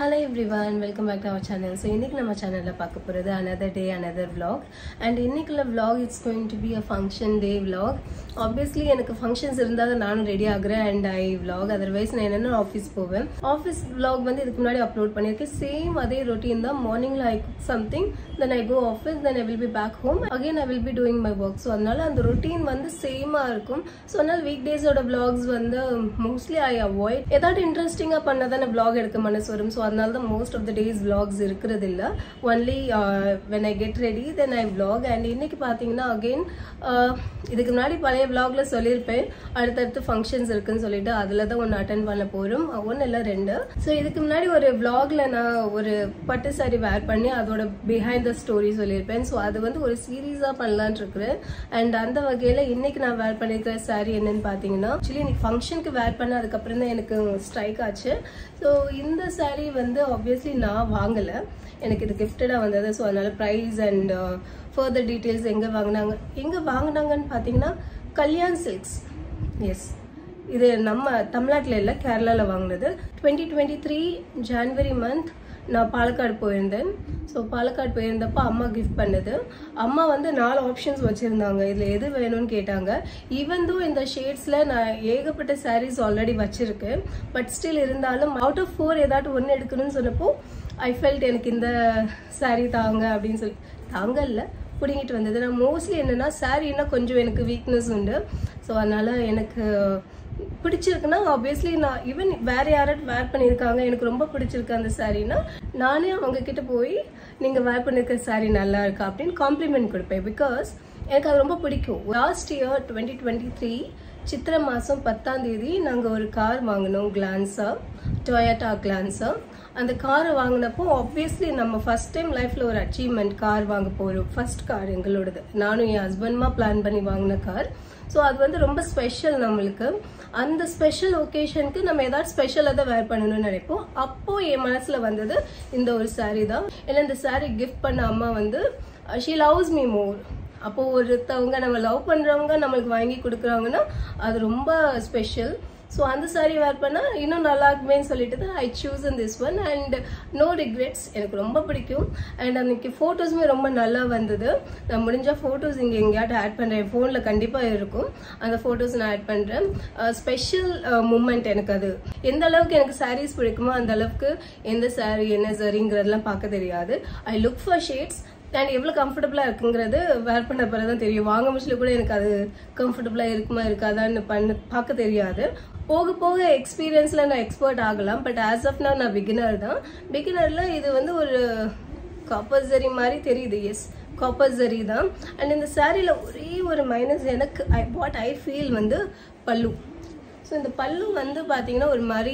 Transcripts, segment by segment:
Hello everyone welcome back to our channel so இன்றைக்கி நம்ம சேனலில் பார்க்க போகிறது another day another vlog and இன்னைக்குள்ள vlog it's going to be a function day vlog obviously எனக்கு functions இருந்தால் தான் நானும் ரெடி ஆகுறேன் அண்ட் ஐ vlog அதர்வைஸ் நான் என்னென்ன ஆஃபீஸ் போவேன் ஆஃபீஸ் vlog வந்து இதுக்கு முன்னாடி அப்லோட் பண்ணியிருக்கேன் சேம் அதே ரொட்டீன் தான் மார்னிங்கில் I cook something then I go office then I will be back home again I will be doing my work so அதனால அந்த ரொட்டீன் வந்து சேமாக இருக்கும் ஸோ அதனால வீக் டேஸோட vlogs வந்து மோஸ்ட்லி ஐ அவாய்ட் ஏதாவது இன்ட்ரெஸ்டிங்காக பண்ணால் தானே vlog எடுக்க மனசு வரும் ஸோ அதனால தான் most of the days vlogs இருக்கிறது இல்லை only when I get ready then I vlog and இன்னைக்கு பார்த்தீங்கன்னா அகெயின் இதுக்கு முன்னாடி பழைய vlogல சொல்லியிருப்பேன் அடுத்தடுத்து ஃபங்க்ஷன்ஸ் இருக்குன்னு சொல்லிட்டு அதில் தான் ஒன்று அட்டன் பண்ண போகிறோம் ஒன்று இல்லை ரெண்டு ஸோ இதுக்கு முன்னாடி ஒரு vlogல நான் ஒரு பட்டு சாரி வேர் பண்ணி அதோட பிஹைண்ட் த ஸ்டோரி சொல்லியிருப்பேன் ஸோ அது வந்து ஒரு சீரீஸாக பண்ணலான்னு இருக்கிறேன் அண்ட் அந்த வகையில் இன்னைக்கு நான் வேர் பண்ணியிருக்கிற சாரி என்னன்னு பார்த்தீங்கன்னா ஆக்சுவலி இன்னைக்கு ஃபங்க்ஷனுக்கு வேர் பண்ண அதுக்கப்புறம் தான் எனக்கு ஸ்ட்ரைக் ஆச்சு ஸோ இந்த சாரி வந்து ஆப்வியஸ்லி நான் வாங்கலை எனக்கு இது கிஃப்டடாக வந்தது ஸோ அதனால ப்ரைஸ் அண்ட் ஃபர்தர் டீட்டெயில்ஸ் எங்கே வாங்கினாங்க எங்கே வாங்கினாங்கன்னு பார்த்தீங்கன்னா கல்யாண் சில்க்ஸ் எஸ் இது நம்ம தமிழ்நாட்டில் இல்லை கேரளாவில் வாங்கினது twenty twenty three January month நான் பாலக்காடு போயிருந்தேன் ஸோ பாலக்காடு போயிருந்தப்போ அம்மா கிஃப்ட் பண்ணது அம்மா வந்து நாலு ஆப்ஷன்ஸ் வச்சுருந்தாங்க இதில் எது வேணும்னு கேட்டாங்க ஈவன் தோ இந்த ஷேட்ஸில் நான் ஏகப்பட்ட சாரீஸ் ஆல்ரெடி வச்சுருக்கேன் பட் ஸ்டில் இருந்தாலும் அவுட் ஆஃப் ஃபோர் ஏதாட்டும் ஒன்று எடுக்கணும்னு சொன்னப்போ ஐ ஃபெல்ட் எனக்கு இந்த சாரீ தாங்க அப்படின்னு சொல்லி தாங்க இல்லை பிடிங்கிட்டு வந்தது நான் மோஸ்ட்லி என்னென்னா சாரீனா கொஞ்சம் எனக்கு வீக்னஸ் உண்டு ஸோ அதனால் எனக்கு பிடிச்சிருக்குன்னா ஆப்வியஸ்லி நான் ஈவன் வேற யாராவது வேர் பண்ணியிருக்காங்க எனக்கு ரொம்ப பிடிச்சிருக்கு அந்த சாரீனா நானே அவங்க கிட்ட போய் நீங்கள் வேர் பண்ணியிருக்க சாரீ நல்லா இருக்கா அப்படின்னு காம்ப்ளிமெண்ட் கொடுப்பேன் பிகாஸ் எனக்கு அது ரொம்ப பிடிக்கும் last year twenty twenty three சித்திரை மாதம் பத்தாம் தேதி நாங்கள் ஒரு கார் வாங்கினோம் கிளான்ஸா டொயட்டா கிளான்ஸா அந்த காரை வாங்கினப்போ ஆப்வியஸ்லி நம்ம ஃபர்ஸ்ட் டைம் லைஃப்பில் ஒரு அச்சீவ்மெண்ட் கார் வாங்க போகிறோம் ஃபர்ஸ்ட் கார் எங்களோடது நானும் என் ஹஸ்பண்ட்மா பிளான் பண்ணி வாங்கின கார் ஸோ அது வந்து ரொம்ப ஸ்பெஷல் நம்மளுக்கு அந்த ஸ்பெஷல் ஒகேஷனுக்கு நம்ம ஏதாவது ஸ்பெஷலாக தான் வேர் பண்ணணும்னு நினைப்போம் அப்போ என் மனசில் வந்தது இந்த ஒரு சாரீ தான் ஏன்னா இந்த சாரீ கிஃப்ட் பண்ண அம்மா வந்து ஷீ லவ்ஸ் மீ மோர் அப்போ ஒருத்தவங்க நம்ம லவ் பண்ணுறவங்க நம்மளுக்கு வாங்கி கொடுக்குறாங்கன்னா அது ரொம்ப ஸ்பெஷல் ஸோ அந்த சாரீ வேர் பண்ணால் இன்னும் நல்லா இருக்குமேன்னு சொல்லிட்டு தான் I choose in this one and no regrets எனக்கு ரொம்ப பிடிக்கும் அண்ட் அன்னைக்கு ஃபோட்டோஸுமே ரொம்ப நல்லா வந்தது நான் முடிஞ்ச ஃபோட்டோஸ் இங்கே எங்கேயாட்டும் ஆட் பண்ணுறேன் ஃபோனில் கண்டிப்பாக இருக்கும் அந்த ஃபோட்டோஸ் நான் ஆட் பண்ணுறேன் ஸ்பெஷல் மூமெண்ட் எனக்கு அது எந்த அளவுக்கு எனக்கு சாரீஸ் பிடிக்குமோ அந்த அளவுக்கு எந்த சாரீ என்ன சரிங்கிறதெல்லாம் பார்க்க தெரியாது I look for shades and எவ்வளோ கம்ஃபர்டபுளாக இருக்குங்கிறது வேர் பண்ண பிறகு தான் தெரியும் வாங்க முடிச்சல கூட எனக்கு அது கம்ஃபர்டபுளாக இருக்குமா இருக்காதான்னு பண்ண பார்க்க தெரியாது போக போக எக்ஸ்பீரியன்ஸில் நான் எக்ஸ்பர்ட் ஆகலாம் பட் ஆஸ் ஆஃப் நான் நான் பிகினர் தான் பிகினரில் இது வந்து ஒரு காப்பர் ஜரி மாதிரி தெரியுது எஸ் காப்பர் ஜரி தான் அண்ட் இந்த சாரியில் ஒரே ஒரு மைனஸ் எனக்கு ஐ வாட் ஐ ஃபீல் வந்து பல்லு ஸோ இந்த பல்லு வந்து பார்த்தீங்கன்னா ஒரு மாதிரி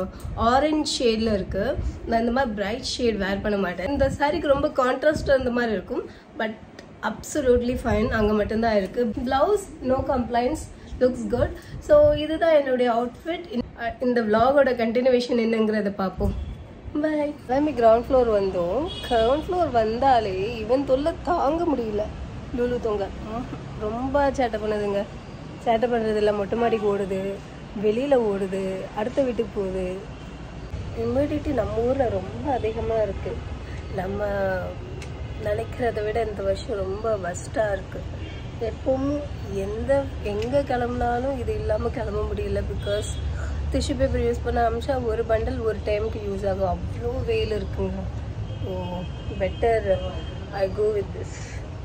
ஆரஞ்ச் ஷேடில் இருக்குது நான் இந்த மாதிரி பிரைட் ஷேட் வேர் பண்ண மாட்டேன் இந்த சாரிக்கு ரொம்ப கான்ட்ராஸ்ட் அந்த மாதிரி இருக்கும் பட் அப்சல்யூட்லி ஃபைன் அங்கே மட்டும்தான் இருக்குது blouse no complaints looks good so இதுதான் என்னுடைய அவுட்ஃபிட் இந்த விலாகோட கண்டினியூவேஷன் என்னங்கிறத பார்ப்போம் பை எல்லாமே கிரவுண்ட் ஃப்ளோர் வந்தோம் கிரவுண்ட் ஃப்ளோர் வந்தாலே இவன் தொல்லை தாங்க முடியல லுலு தொங்க ரொம்ப சேட்டை பண்ணுதுங்க சேட்டை பண்ணுறது இல்லை மொட்டை மாடிக்கு ஓடுது வெளியில் ஓடுது அடுத்த வீட்டுக்கு போகுது இம்யூடிட்டி நம்ம ஊரில் ரொம்ப அதிகமாக இருக்குது நம்ம நினைக்கிறத விட இந்த வருஷம் ரொம்ப வஸ்ட்டாக இருக்குது எப்பவும் எந்த எங்கே கிளம்புனாலும் இது இல்லாமல் கிளம்ப முடியல பிகாஸ் டிஷ்யூ பேப்பர் யூஸ் பண்ண அமிச்சா ஒரு பண்டல் ஒரு டைமுக்கு யூஸ் ஆகும் அவ்வளோ வெயில் இருக்குங்க oh better I go with this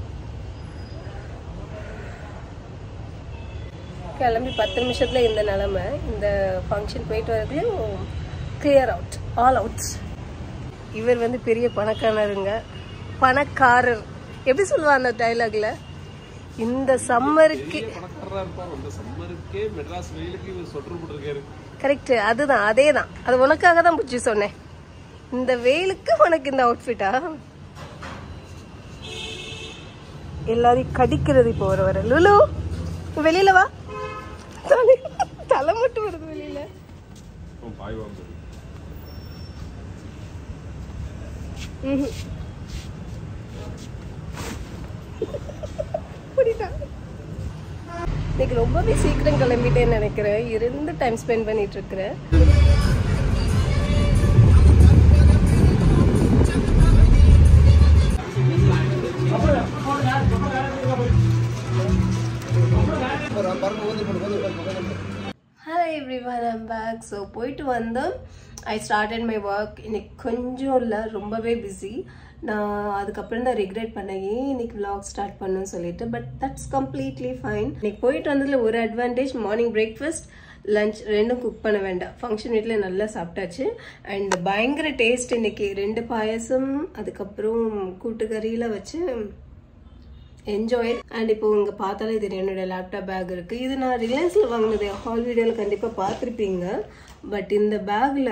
கிளம்பி பத்து நிமிஷத்தில் இந்த நிலமை இந்த ஃபங்க்ஷன் போயிட்டு வரதுலையும் கிளியர் அவுட் ஆல் அவுட்ஸ் இவர் வந்து பெரிய பணக்காரருங்க பணக்காரர் எப்படி சொல்லுவா அந்த டைலாக்ல இந்த சம்மருக்கு பணக்காரரா இருப்பார் அந்த சம்மருக்கே மெட்ராஸ் வெயிலுக்கு இவர் சொட்டர் போட்டிருக்காரு கரெக்ட் அதுதான் அதே தான் அது உனக்காக தான் புச்சி சொன்னேன் இந்த வெயிலுக்கு உனக்கு இந்த அவுட்ஃபிட்டா எல்லாரையும் கடிக்கிறது இப்போ வர வர லுலு வெளியில வா தலை தலை மட்டும் வருது வெளியில அவன் பாய் வாங்க ம்ஹும். புரியுதா இன்னைக்கு ரொம்பவே சீக்கிரம் கிளம்பிட்டேன்னு நினைக்கிறேன் இருந்து டைம் ஸ்பெண்ட் பண்ணிட்டு இருக்கிறேன் பேக் ஸோ போயிட்டு வந்து ஐ ஸ்டார்டட் மை ஒர்க் இன்னைக்கு கொஞ்சம் இல்லை ரொம்பவே பிஸி நான் அதுக்கப்புறம் தான் ரிக்ரெட் பண்ணேன் ஏன் இன்னைக்கு vlog ஸ்டார்ட் பண்ணணும்னு சொல்லிட்டு பட் தட்ஸ் கம்ப்ளீட்லி ஃபைன் இன்னைக்கு போயிட்டு வந்ததுல ஒரு அட்வான்டேஜ் மார்னிங் பிரேக்ஃபாஸ்ட் லஞ்ச் ரெண்டும் குக் பண்ண வேண்டாம் ஃபங்க்ஷன் வீட்டில் நல்லா சாப்பிட்டாச்சு அண்ட் பயங்கர டேஸ்ட் இன்னைக்கு ரெண்டு பாயசம் அதுக்கப்புறம் கூட்டுக்கறியில் வச்சு என்ஜாய் அண்ட் இப்போ இங்கே பார்த்தாலே தெரியும் என்னோட லேப்டாப் பேக் இருக்குது இது நான் ரிலையன்ஸில் வாங்கினது ஹால் வீடியோவில் கண்டிப்பாக பார்த்துருப்பீங்க பட் இந்த பேக்கில்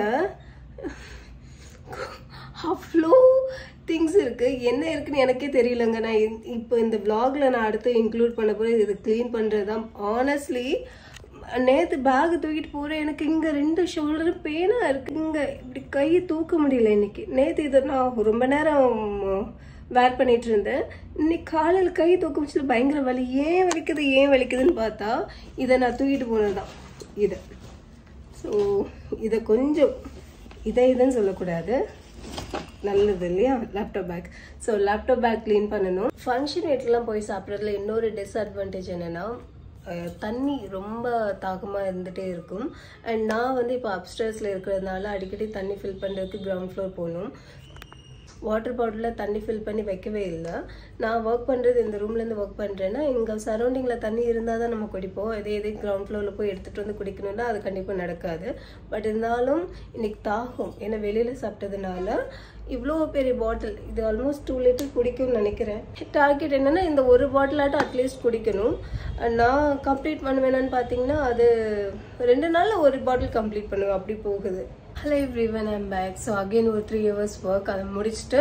அவ்வளோ திங்ஸ் இருக்குது என்ன இருக்குன்னு எனக்கே தெரியலங்க நான் இந்த- இப்போ இந்த vlogல நான் அடுத்து இன்க்ளூட் பண்ண போகிறேன் இது க்ளீன் பண்ணுறது தான் ஆனஸ்ட்லி நேற்று பேக் தூக்கிட்டு போகிறேன் எனக்கு இங்கே ரெண்டு ஷோல்டரும் பெயினாக இருக்கு இங்கே இப்படி கையை தூக்க முடியல இன்னைக்கு நேற்று இதை நான் ரொம்ப நேரம் வேர் பண்ணிட்டு இருந்தேன் இன்னைக்கு காலையில் கை தூக்க முடிச்சது பயங்கர வலி ஏன் வலிக்குது ஏன் வலிக்குதுன்னு பார்த்தா இதை நான் தூக்கிட்டு போனது தான் இதை ஸோ இதை கொஞ்சம் இதை இதுன்னு சொல்லக்கூடாது நல்லது இல்லையா laptop bag so laptop bag clean பண்ணணும் ஃபங்க்ஷன் வீட்லாம் போய் சாப்பிட்றதுல இன்னொரு டிஸ்அட்வான்டேஜ் என்னென்னா அஹ், தண்ணி ரொம்ப தாகமாக இருந்துகிட்டே இருக்கும் அண்ட் நான் வந்து இப்போ அப்ஸ்டர்ஸில் இருக்கிறதுனால அடிக்கடி தண்ணி ஃபில் பண்ணுறதுக்கு கிரவுண்ட் ஃப்ளோர் போகணும் வாட்டர் பாட்டிலில் தண்ணி ஃபில் பண்ணி வைக்கவே இல்லை நான் ஒர்க் பண்ணுறது இந்த ரூம்லேருந்து ஒர்க் பண்ணுறேன்னா இங்கே சரௌண்டிங்கில் தண்ணி இருந்தால் தான் நம்ம குடிப்போம் இதே இதே கிரவுண்ட் ஃப்ளோரில் போய் எடுத்துகிட்டு வந்து குடிக்கணும்னா அது கண்டிப்பாக நடக்காது பட் இருந்தாலும் இன்னைக்கு தாகும் ஏன்னா வெளியில் சாப்பிட்டதுனால இவ்வளோ பெரிய பாட்டில் இது ஆல்மோஸ்ட் டூ லிட்டர் குடிக்கும்னு நினைக்கிறேன் டார்கெட் என்னென்னா இந்த ஒரு பாட்டிலாட்டும் அட்லீஸ்ட் குடிக்கணும் அண்ட் நான் கம்ப்ளீட் பண்ணுவேனான்னு பார்த்தீங்கன்னா அது ரெண்டு நாளில் ஒரு பாட்டில் கம்ப்ளீட் பண்ணுவேன் அப்படி போகுது hello everyone I'm back so again ஒரு த்ரீ ஹவர்ஸ் ஒர்க் அதை முடிச்சுட்டு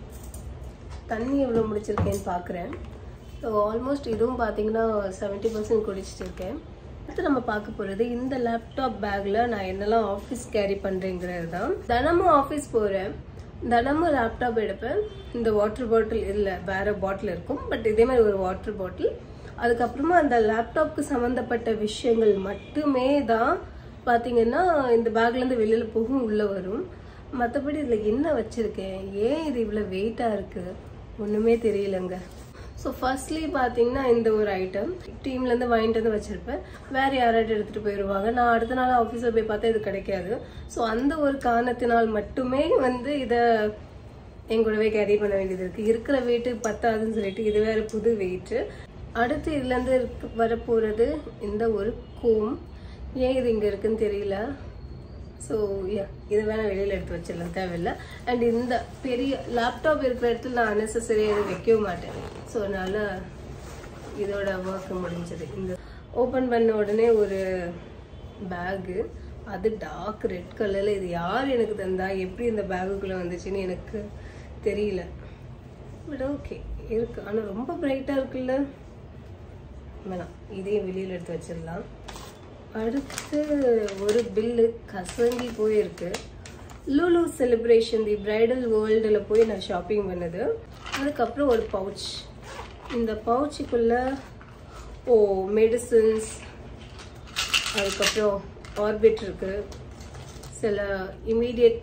தண்ணி எவ்வளோ முடிச்சிருக்கேன்னு பார்க்குறேன் ஸோ ஆல்மோஸ்ட் இதுவும் பார்த்தீங்கன்னா செவன்ட்டி பர்சன்ட் குடிச்சிட்டு இருக்கேன் அடுத்து நம்ம பார்க்க போகிறது இந்த லேப்டாப் பேக்கில் நான் என்னெல்லாம் ஆஃபீஸ் கேரி பண்ணுறேங்கிறது தான் தினமும் ஆஃபீஸ் போகிறேன் தினமும் லேப்டாப் எடுப்பேன் இந்த வாட்டர் பாட்டில் இல்லை வேற பாட்டில் இருக்கும் பட் இதே மாதிரி ஒரு வாட்டர் பாட்டில் அதுக்கப்புறமா அந்த லேப்டாப்க்கு சம்மந்தப்பட்ட விஷயங்கள் மட்டுமே தான் பார்த்தீங்கன்னா இந்த பேக்லேருந்து வெளியில் போகும் உள்ளே வரும் மற்றபடி இதில் என்ன வச்சுருக்கேன் ஏன் இது இவ்வளோ வெயிட்டாக இருக்குது ஒன்றுமே தெரியலங்க ஸோ ஃபர்ஸ்ட்லி பார்த்தீங்கன்னா இந்த ஒரு ஐட்டம் டீம்லேருந்து வாங்கிட்டு வந்து வச்சுருப்பேன் வேறு யாராவது எடுத்துகிட்டு போயிடுவாங்க நான் அடுத்த நாள் ஆஃபீஸில் போய் பார்த்தா இது கிடைக்காது ஸோ அந்த ஒரு காரணத்தினால் மட்டுமே வந்து இதை என் கூடவே கேரி பண்ண வேண்டியது இருக்குது இருக்கிற வெயிட்டு பத்தாதுன்னு சொல்லிட்டு இது வேறு புது வெயிட்டு அடுத்து இதுலேருந்து இருக்கு வரப்போகிறது இந்த ஒரு கோம் ஏன் இது இங்கே இருக்குன்னு தெரியல ஸோ இதை வேணால் வெளியில் எடுத்து வச்சிடலாம் தேவையில்லை அண்ட் இந்த பெரிய லேப்டாப் இருக்கிற இடத்துல நான் அன்னெசரி எதுவும் வைக்கவும் மாட்டேன் ஸோ அதனால் இதோட ஒர்க் முடிஞ்சது இந்த ஓப்பன் பண்ண உடனே ஒரு பேகு அது டார்க் ரெட் கலரில் இது யார் எனக்கு தந்தா எப்படி இந்த பேகுக்குள்ளே வந்துச்சுன்னு எனக்கு தெரியல பட் ஓகே இருக்கு ஆனால் ரொம்ப பிரைட்டாக இருக்குல்ல வேணாம் இதையும் வெளியில் எடுத்து வச்சிடலாம் அடுத்து ஒரு பில்லு கசங்கி போயிருக்கு லூலு செலிப்ரேஷன் தி பிரைடல் வேர்ல்டில் போய் நான் ஷாப்பிங் பண்ணது அதுக்கப்புறம் ஒரு பவுச் இந்த பவுச்சுக்குள்ளே ஓ மெடிசன்ஸ் அதுக்கப்புறம் ஆர்பிட் இருக்கு சில இமீடியட்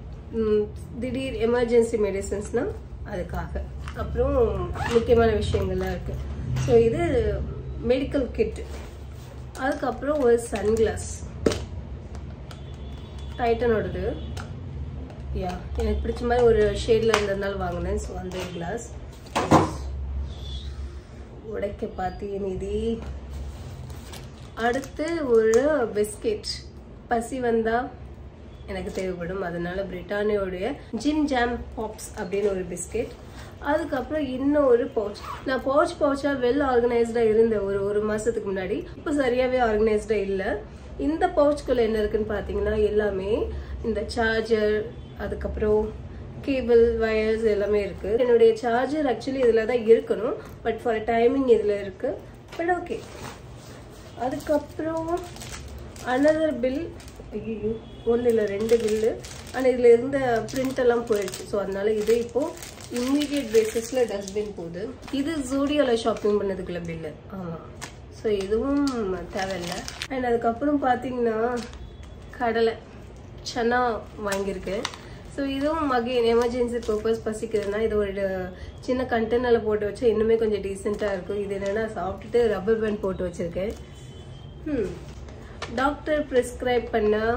திடீர் எமர்ஜென்சி மெடிசன்ஸ்னால் அதுக்காக அப்புறம் முக்கியமான விஷயங்கள்லாம் இருக்குது ஸோ இது மெடிக்கல் கிட் அதுக்கப்புறம் ஒரு சன்கிளாஸ் டைட்டனோடது யா எனக்கு பிடிச்ச மாதிரி ஒரு ஷேடில் இருந்ததுனால வாங்கினேன் ஸோ அந்த கிளாஸ் உடைக்க பார்த்தீங்க நிதி அடுத்து ஒரு பிஸ்கெட் பசி வந்தா எனக்கு தேவைப்படும் அதனால பிரிட்டானியோடைய ஜிம் ஜாம் பாப்ஸ் அப்படின்னு ஒரு பிஸ்கெட் அதுக்கப்புறம் இன்னும் ஒரு பவுச் நான் பவுச் பவுச்சா வெல் ஆர்கனைஸ்டாக இருந்தேன் ஒரு ஒரு மாசத்துக்கு முன்னாடி இப்போ சரியாவே ஆர்கனைஸ்டாக இல்லை இந்த பவுச்சுக்குள்ள என்ன இருக்குன்னு பார்த்தீங்கன்னா எல்லாமே இந்த சார்ஜர் அதுக்கப்புறம் கேபிள் வயர்ஸ் எல்லாமே இருக்கு என்னுடைய சார்ஜர் ஆக்சுவலி இதில் தான் இருக்கணும் பட் ஃபார் டைமிங் இதில் இருக்கு பட் ஓகே அதுக்கப்புறம் அனதர் பில் ஐயோ ஒன்று இல்லை ரெண்டு பில்லு ஆனால் இதில் இருந்த பிரிண்ட் எல்லாம் போயிடுச்சு ஸோ அதனால இது இப்போ இம்மீடியட் பேசிஸில் டஸ்ட்பின் போகுது இது ஜூடியோவில் ஷாப்பிங் பண்ணதுக்குள்ள பில்லு ஆமாம் ஸோ இதுவும் தேவையில்லை அண்ட் அதுக்கப்புறம் பார்த்தீங்கன்னா கடலை சன்னா வாங்கியிருக்கேன் ஸோ இதுவும் அகைன் எமர்ஜென்சி பர்பஸ் பசிக்குதுன்னா இது ஒரு சின்ன கண்டெய்னரில் போட்டு வச்சா இன்னுமே கொஞ்சம் டீசெண்டாக இருக்கும் இது என்னென்னா சாப்பிட்டுட்டு ரப்பர் பேண்ட் போட்டு வச்சுருக்கேன் டாக்டர் ப்ரிஸ்கிரைப் பண்ண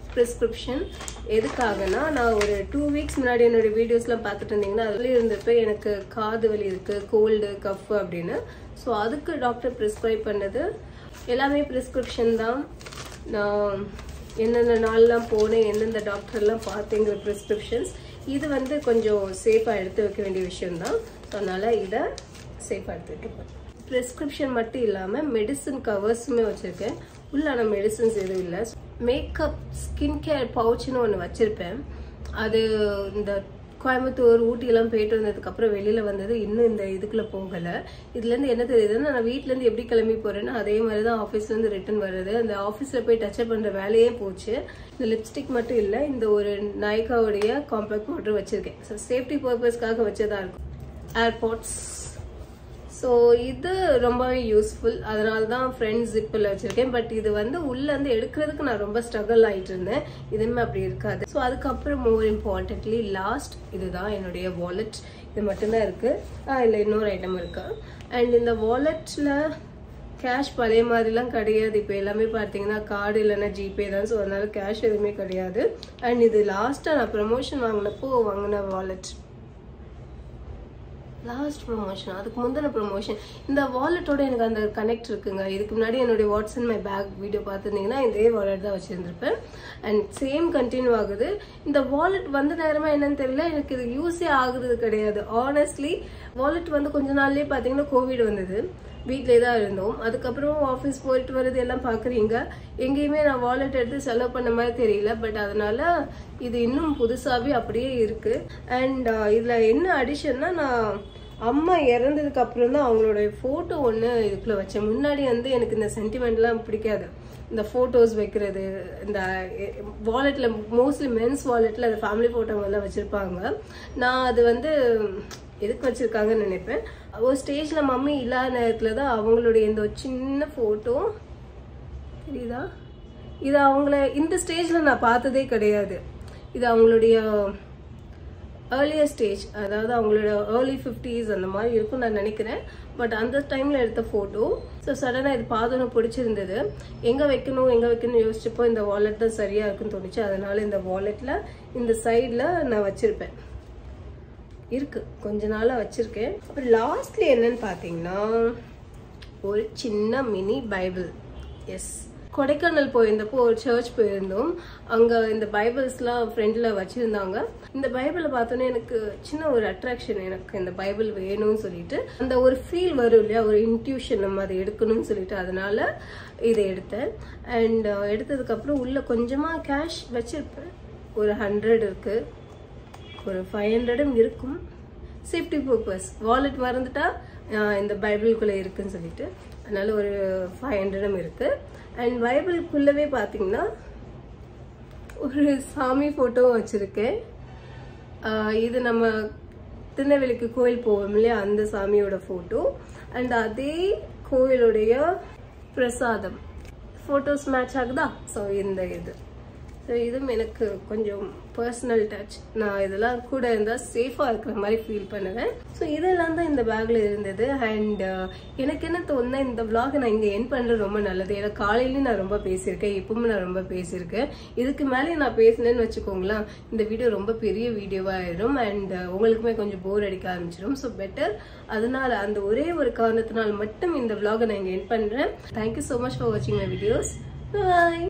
ப்ரிஸ்கிரிப்ஷன் எதுக்காகனா நான் ஒரு டூ வீக்ஸ் முன்னாடி என்னோட வீடியோஸ்லாம் பார்த்துட்டு இருந்தீங்கன்னா அதுல இருந்தப்ப எனக்கு காது வலி இருக்கு கோல்டு கஃப் அப்படின்னு ஸோ அதுக்கு டாக்டர் ப்ரிஸ்கிரைப் பண்ணது எல்லாமே ப்ரிஸ்கிரிப்ஷன் தான் நான் எந்தெந்த நாள்லாம் போனேன் எந்தெந்த டாக்டர்லாம் பார்த்தேங்கிற ப்ரிஸ்கிரிப்ஷன்ஸ் இது வந்து கொஞ்சம் சேஃபாக எடுத்து வைக்க வேண்டிய விஷயம்தான் ஸோ அதனால் இதை சேஃபாக எடுத்து வைக்கப்பேன் ப்ரிஸ்கிரிப்ஷன் மட்டும் இல்லாமல் மெடிசன் கவர்ஸுமே வச்சுருக்கேன் உள்ளான மெடிசன்ஸ் எதுவும் இல்லை மேக்கப் ஸ்கின் கேர் பவுச்னு ஒன்று வச்சுருப்பேன் அது இந்த கோயம்புத்தூர் ஊட்டியெல்லாம் போயிட்டு வந்ததுக்கப்புறம் வெளியில் வந்தது இன்னும் இந்த இதுக்குள்ளே போகலை இதுலேருந்து என்ன தெரியுதுன்னா நான் வீட்டிலேருந்து எப்படி கிளம்பி போகிறேன்னா அதே மாதிரி தான் ஆஃபீஸ்லேருந்து ரிட்டன் வருது அந்த ஆஃபீஸில் போய் டச்சப் பண்ணுற வேலையே போச்சு இந்த லிப்ஸ்டிக் மட்டும் இல்லை இந்த ஒரு நாய்க்காவுடைய காம்பேக்ட் பவுடர் வச்சுருக்கேன் ஸோ சேஃப்டி பர்பஸ்க்காக வச்சதா இருக்கும் ஏர்பாட்ஸ் ஸோ இது ரொம்பவே யூஸ்ஃபுல் அதனால தான் ஃப்ரெண்ட்ஸ் ஜிப்பில் வச்சுருக்கேன் பட் இது வந்து உள்ளேருந்து எடுக்கிறதுக்கு நான் ரொம்ப ஸ்ட்ரகிள் ஆகிட்டு இருந்தேன் இதுவுமே அப்படி இருக்காது ஸோ அதுக்கப்புறம் மோர் இம்பார்ட்டன்ட்லி லாஸ்ட் இதுதான் என்னுடைய வாலெட் இது மட்டும்தான் இருக்குது இல்லை இன்னொரு ஐட்டம் இருக்கு அண்ட் இந்த வாலெட்டில் கேஷ் பழைய மாதிரிலாம் கிடையாது இப்போ எல்லாமே பார்த்தீங்கன்னா கார்டு இல்லைன்னா ஜிபே தான் ஸோ அதனால கேஷ் எதுவுமே கிடையாது அண்ட் இது லாஸ்ட்டாக நான் ப்ரமோஷன் வாங்கினப்போ வாங்கின வாலெட் லாஸ்ட் ப்ரொமோஷன் அதுக்கு முந்தின ப்ரொமோஷன் இந்த வாலெட்டோட எனக்கு அந்த கனெக்ட் இருக்குங்க இதுக்கு முன்னாடி என்னுடைய வாட்ஸ்அப் மை பேக் வீடியோ பார்த்துருந்தீங்கன்னா இதே வாலெட் தான் வச்சுருந்துருப்பேன் அண்ட் சேம் கண்டினியூ ஆகுது இந்த வாலெட் வந்த நேரமாக என்னன்னு தெரியல எனக்கு இது யூஸே ஆகுறது கிடையாது ஆனஸ்ட்லி வாலெட் வந்து கொஞ்ச நாள்லயே பார்த்தீங்கன்னா கோவிட் வந்தது வீட்டிலே தான் இருந்தோம் அதுக்கப்புறம் ஆஃபீஸ் போயிட்டு வர்றது எல்லாம் பார்க்குறீங்க எங்கேயுமே நான் வாலெட் எடுத்து செலவு பண்ண மாதிரி தெரியல பட் அதனால இது இன்னும் புதுசாகவே அப்படியே இருக்கு அண்ட் இதில் என்ன அடிஷன்னா நான் அம்மா இறந்ததுக்கு அப்புறம் தான் அவங்களோட ஃபோட்டோ ஒன்று இதுக்குள்ள வச்சேன் முன்னாடி வந்து எனக்கு இந்த சென்டிமெண்ட்லாம் பிடிக்காது இந்த ஃபோட்டோஸ் வைக்கிறது இந்த வாலெட்டில் மோஸ்ட்லி மென்ஸ் வாலெட்டில் அந்த ஃபேமிலி ஃபோட்டோங்கெல்லாம் வச்சுருப்பாங்க நான் அது வந்து எதுக்கு வச்சுருக்காங்கன்னு நினைப்பேன் ஒரு ஸ்டேஜில் மம்மி இல்லாத நேரத்தில் தான் அவங்களுடைய இந்த ஒரு சின்ன ஃபோட்டோ தெரியுதா இது அவங்கள இந்த ஸ்டேஜில் நான் பார்த்ததே கிடையாது இது அவங்களுடைய ஏர்லியர் ஸ்டேஜ் அதாவது அவங்களோட ஏர்லி ஃபிஃப்டிஸ் அந்த மாதிரி இருக்கும் நான் நினைக்கிறேன் பட் அந்த டைமில் எடுத்த ஃபோட்டோ ஸோ சடனாக இது பார்த்தோன்னு பிடிச்சிருந்தது எங்கே வைக்கணும் எங்கே வைக்கணும்னு யோசிச்சப்போ இந்த வாலெட் தான் சரியாக இருக்குன்னு தோணுச்சு அதனால இந்த வாலெட்டில் இந்த சைடில் நான் வச்சுருப்பேன் இருக்கு கொஞ்ச நாளாக வச்சுருக்கேன் அப்புறம் லாஸ்ட்லி என்னன்னு பார்த்தீங்கன்னா ஒரு சின்ன மினி பைபிள் எஸ் கொடைக்கானல் போயிருந்தப்போ ஒரு சர்ச் போயிருந்தோம் அங்கே இந்த பைபிள்ஸ்லாம் ஃப்ரெண்டில் வச்சுருந்தாங்க இந்த பைபிளை பார்த்தோன்னே எனக்கு சின்ன ஒரு அட்ராக்ஷன் எனக்கு இந்த பைபிள் வேணும்னு சொல்லிட்டு அந்த ஒரு ஃபீல் வரும் இல்லையா ஒரு இன்ட்யூஷன் நம்ம அதை எடுக்கணும்னு சொல்லிட்டு அதனால இதை எடுத்தேன் அண்ட் எடுத்ததுக்கப்புறம் உள்ளே கொஞ்சமாக கேஷ் வச்சுருப்பேன் ஒரு ஹண்ட்ரட் இருக்குது ஒரு ஃபைவ் ஹண்ட்ரடும் இருக்கும் சேஃப்டி பர்பஸ் வாலெட் மறந்துட்டா இந்த பைபிளுக்குள்ளே இருக்குன்னு சொல்லிட்டு அதனால ஒரு ஃபைவ் ஹண்ட்ரடும் இருக்கு அண்ட் பைபிளுக்குள்ளவே பார்த்தீங்கன்னா ஒரு சாமி ஃபோட்டோவும் வச்சுருக்கேன் இது நம்ம திருநெல்வேலிக்கு கோயில் போவோம் இல்லையா அந்த சாமியோட ஃபோட்டோ அண்ட் அதே கோயிலுடைய பிரசாதம் ஃபோட்டோஸ் மேட்ச் ஆகுதா ஸோ இந்த இது ஸோ இதுவும் எனக்கு கொஞ்சம் பர்சனல் டச் நான் இதெல்லாம் கூட இருந்தால் சேஃபாக இருக்கிற மாதிரி ஃபீல் பண்ணுவேன் ஸோ இதெல்லாம் தான் இந்த பேக்கில் இருந்தது அண்ட் எனக்கு என்ன தோணுனா இந்த vlog நான் இங்கே என் பண்ணுறது ரொம்ப நல்லது ஏன்னா காலையிலையும் நான் ரொம்ப பேசியிருக்கேன் இப்பவும் நான் ரொம்ப பேசியிருக்கேன் இதுக்கு மேலே நான் பேசினேன்னு வச்சுக்கோங்களேன் இந்த வீடியோ ரொம்ப பெரிய வீடியோவாக ஆயிடும் அண்ட் உங்களுக்குமே கொஞ்சம் போர் அடிக்க ஆரம்பிச்சிடும் ஸோ பெட்டர் அதனால அந்த ஒரே ஒரு காரணத்தினால் மட்டும் இந்த vlog நான் இங்கே என் பண்ணுறேன் தேங்க்யூ ஸோ மச் ஃபார் வாட்சிங் மை வீடியோஸ் பாய்